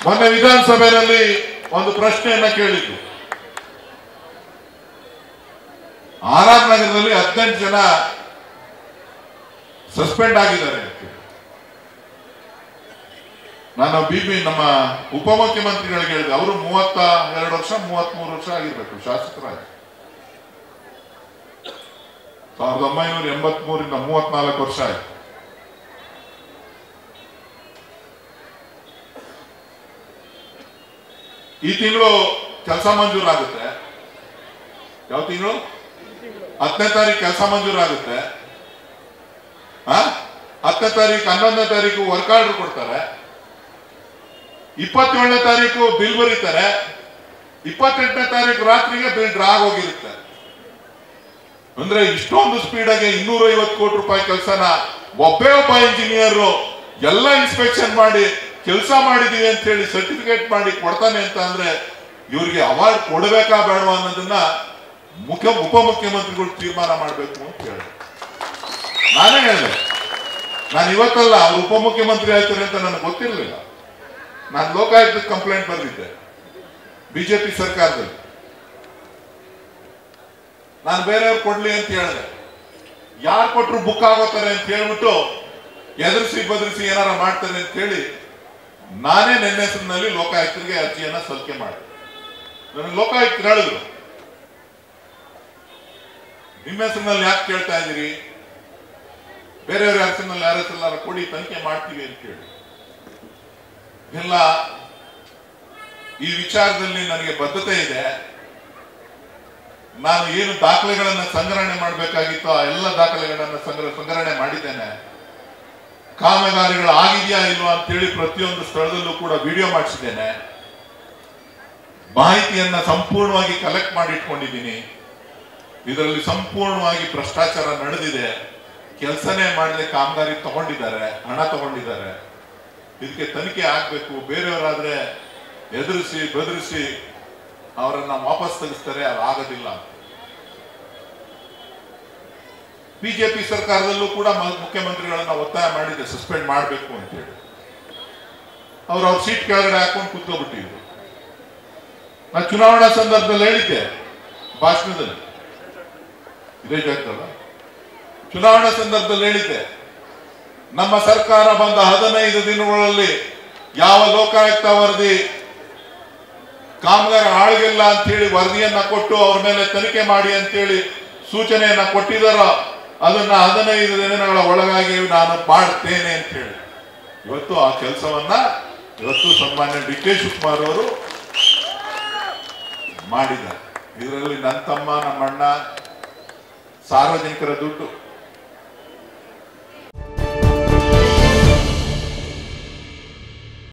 ಮೊನ್ನೆ ವಿಧಾನಸಭೆಯಲ್ಲಿ ಒಂದು ಪ್ರಶ್ನೆಯನ್ನ ಕೇಳಿದ್ದು ಆರ್ ಆರ್ ನಗರದಲ್ಲಿ ಹದಿನೆಂಟು ಜನ ಸಸ್ಪೆಂಡ್ ಆಗಿದ್ದಾರೆ ಅಂತ ಹೇಳಿ. ನಾನು ಬಿಬಿ ನಮ್ಮ ಉಪಮುಖ್ಯಮಂತ್ರಿಗಳಿಗೆ ಹೇಳಿದೆ ಅವರು ಮೂವತ್ತ ಎರಡು ವರ್ಷ ಮೂವತ್ತ್ ಮೂರು ವರ್ಷ ಆಗಿರ್ಬೇಕು ಶಾಸಕರಾಗಿ ಸಾವಿರದ ಒಂಬೈನೂರ ಎಂಬತ್ ಮೂರಿಂದ ಮೂವತ್ನಾಲ್ಕು ವರ್ಷ ಆಯ್ತು ಈ ತಿಂಗಳು ಕೆಲಸ ಮಂಜೂರಾಗುತ್ತೆ ಯಾವ ತಿಂಗಳು ಹತ್ತನೇ ತಾರೀಕು ಕೆಲಸ ಮಂಜೂರಾಗುತ್ತೆ ಆ? ಹತ್ತನೇ ತಾರೀಕು ಹನ್ನೊಂದನೇ ತಾರೀಕು ವರ್ಕ್ ಆರ್ಡರ್ ಕೊಡ್ತಾರೆ ಇಪ್ಪತ್ತೇಳನೇ ತಾರೀಕು ಬಿಲ್ ಬರೀತಾರೆ ಇಪ್ಪತ್ತೆಂಟನೇ ತಾರೀಕು ರಾತ್ರಿಗೆ ಬಿಲ್ ಡ್ರಾ ಆಗೋಗಿರುತ್ತೆ ಅಂದ್ರೆ ಇಷ್ಟೊಂದು ಸ್ಪೀಡಾಗಿ ಇನ್ನೂರ ಐವತ್ತು ಕೋಟಿ ರೂಪಾಯಿ ಕೆಲಸನ ಒಬ್ಬೇ ಒಬ್ಬ ಇಂಜಿನಿಯರ್ ಎಲ್ಲ ಇನ್ಸ್ಪೆಕ್ಷನ್ ಮಾಡಿ ಕೆಲಸ ಮಾಡಿದೀವಿ ಅಂತ ಹೇಳಿ ಸರ್ಟಿಫಿಕೇಟ್ ಮಾಡಿ ಕೊಡ್ತಾನೆ ಅಂತ ಅಂದ್ರೆ ಇವ್ರಿಗೆ ಅವಾರ್ಡ್ ಕೊಡಬೇಕಾ ಬೇಡವಾ ಅನ್ನೋದನ್ನ ಮುಖ್ಯ ಉಪಮುಖ್ಯಮಂತ್ರಿಗಳು ತೀರ್ಮಾನ ಮಾಡಬೇಕು ಅಂತ ಹೇಳಿ ನಾನೇ ಹೇಳಿದೆ ನಾನು ಇವತ್ತಲ್ಲ ಅವ್ರು ಉಪಮುಖ್ಯಮಂತ್ರಿ ಆಯ್ತಾರೆ ಅಂತ ನನಗೆ ಗೊತ್ತಿರಲಿಲ್ಲ ನಾನು ಲೋಕಾಯುಕ್ತ ಕಂಪ್ಲೇಂಟ್ ಬರೆದಿದ್ದೆ ಬಿಜೆಪಿ ಸರ್ಕಾರದಲ್ಲಿ ನಾನು ಬೇರೆಯವ್ರು ಕೊಡ್ಲಿ ಅಂತ ಹೇಳಿದೆ ಯಾರು ಕೊಟ್ರು ಬುಕ್ ಆಗೋತಾರೆ ಅಂತ ಹೇಳ್ಬಿಟ್ಟು ಎದುರಿಸಿ ಬದರಿಸಿ ಏನಾರ ಮಾಡ್ತಾರೆ ಅಂತ ಹೇಳಿ ನಾನೇ ನನ್ನ ಹೆಸರಿನಲ್ಲಿ ಲೋಕಾಯುಕ್ತರಿಗೆ ಅರ್ಜಿಯನ್ನ ಸಲ್ಲಿಕೆ ಮಾಡಿದೆ ನನಗೆ ಲೋಕಾಯುಕ್ತರು ಹೇಳಿದ್ರು ನಿಮ್ಮ ಹೆಸರಿನಲ್ಲಿ ಯಾಕೆ ಕೇಳ್ತಾ ಇದ್ದೀರಿ ಬೇರೆಯವ್ರ ಹೆಸರಿನಲ್ಲಿ ಯಾರ ಹೆಸರಲ್ಲಾರ ಕೊಡಿ ತನಿಖೆ ಮಾಡ್ತೀವಿ ಅಂತ ಹೇಳಿ ಇಲ್ಲ ಈ ವಿಚಾರದಲ್ಲಿ ನನಗೆ ಬದ್ಧತೆ ಇದೆ ನಾನು ಏನು ದಾಖಲೆಗಳನ್ನ ಸಂಗ್ರಹಣೆ ಮಾಡಬೇಕಾಗಿತ್ತೋ ಆ ಎಲ್ಲ ದಾಖಲೆಗಳನ್ನ ಸಂಗ್ರಹ ಸಂಗ್ರಹಣೆ ಮಾಡಿದ್ದೇನೆ ಕಾಮಗಾರಿಗಳು ಆಗಿದೆಯಾ ಇಲ್ವಾ ಅಂತೇಳಿ ಪ್ರತಿಯೊಂದು ಸ್ಥಳದಲ್ಲೂ ಕೂಡ ವಿಡಿಯೋ ಮಾಡಿಸಿದ್ದೇನೆ ಮಾಹಿತಿಯನ್ನ ಸಂಪೂರ್ಣವಾಗಿ ಕಲೆಕ್ಟ್ ಮಾಡಿ ಇಟ್ಕೊಂಡಿದ್ದೀನಿ ಇದರಲ್ಲಿ ಸಂಪೂರ್ಣವಾಗಿ ಭ್ರಷ್ಟಾಚಾರ ನಡೆದಿದೆ ಕೆಲಸನೇ ಮಾಡದೆ ಕಾಮಗಾರಿ ತಗೊಂಡಿದ್ದಾರೆ ಹಣ ತಗೊಂಡಿದ್ದಾರೆ ಇದಕ್ಕೆ ತನಿಖೆ ಆಗ್ಬೇಕು ಬೇರೆಯವರಾದ್ರೆ ಎದುರಿಸಿ ಬೆದರಿಸಿ ಅವರನ್ನ ವಾಪಸ್ ತೆಗಿಸ್ತಾರೆ ಅದು ಆಗೋದಿಲ್ಲ ಬಿಜೆಪಿ ಸರ್ಕಾರದಲ್ಲೂ ಕೂಡ ಮ- ಮುಖ್ಯಮಂತ್ರಿಗಳನ್ನ ಒತ್ತಾಯ ಮಾಡಿದೆ ಸಸ್ಪೆಂಡ್ ಮಾಡಬೇಕು ಅಂತ ಹೇಳಿ ಅವ್ರು ಅವ್ರ ಸೀಟ್ ಕೆಳಗಡೆ ಹಾಕೊಂಡು ಕೂತ್ಕೊಬಿಟ್ಟಿದ್ರು ನಾ ಚುನಾವಣಾ ಸಂದರ್ಭದಲ್ಲಿ ಹೇಳಿದ್ದೆ ಭಾಷಣದಲ್ಲಿ ಇದೇ ಜಾಗದಲ್ಲ ಚುನಾವಣಾ ಸಂದರ್ಭದಲ್ಲಿ ಹೇಳಿದ್ದೆ ನಮ್ಮ ಸರ್ಕಾರ ಬಂದ ಹದಿನೈದು ದಿನಗಳಲ್ಲಿ ಯಾವ ಲೋಕಾಯುಕ್ತ ವರದಿ ಕಾಮಗಾರ ಆಳ್ಗಿಲ್ಲ ಅಂತ ಹೇಳಿ ವರದಿಯನ್ನ ಕೊಟ್ಟು ಅವ್ರ ಮೇಲೆ ತನಿಖೆ ಮಾಡಿ ಅಂತೇಳಿ ಸೂಚನೆಯನ್ನ ಕೊಟ್ಟಿದ್ದಾರೋ ಅದನ್ನ ಹದಿನೈದು ದಿನಗಳ ಒಳಗಾಗಿ ನಾನು ಮಾಡ್ತೇನೆ ಅಂತ ಹೇಳಿ ಇವತ್ತು ಆ ಕೆಲಸವನ್ನ ಇವತ್ತು ಸನ್ಮಾನ್ಯ ಡಿ ಕೆ ಶಿವಕುಮಾರ್ ಅವರು ಮಾಡಿದ್ದಾರೆ ಇದರಲ್ಲಿ ನನ್ನ ತಮ್ಮ ನಮ್ಮ ಅಣ್ಣ ಸಾರ್ವಜನಿಕರ ದುಡ್ಡು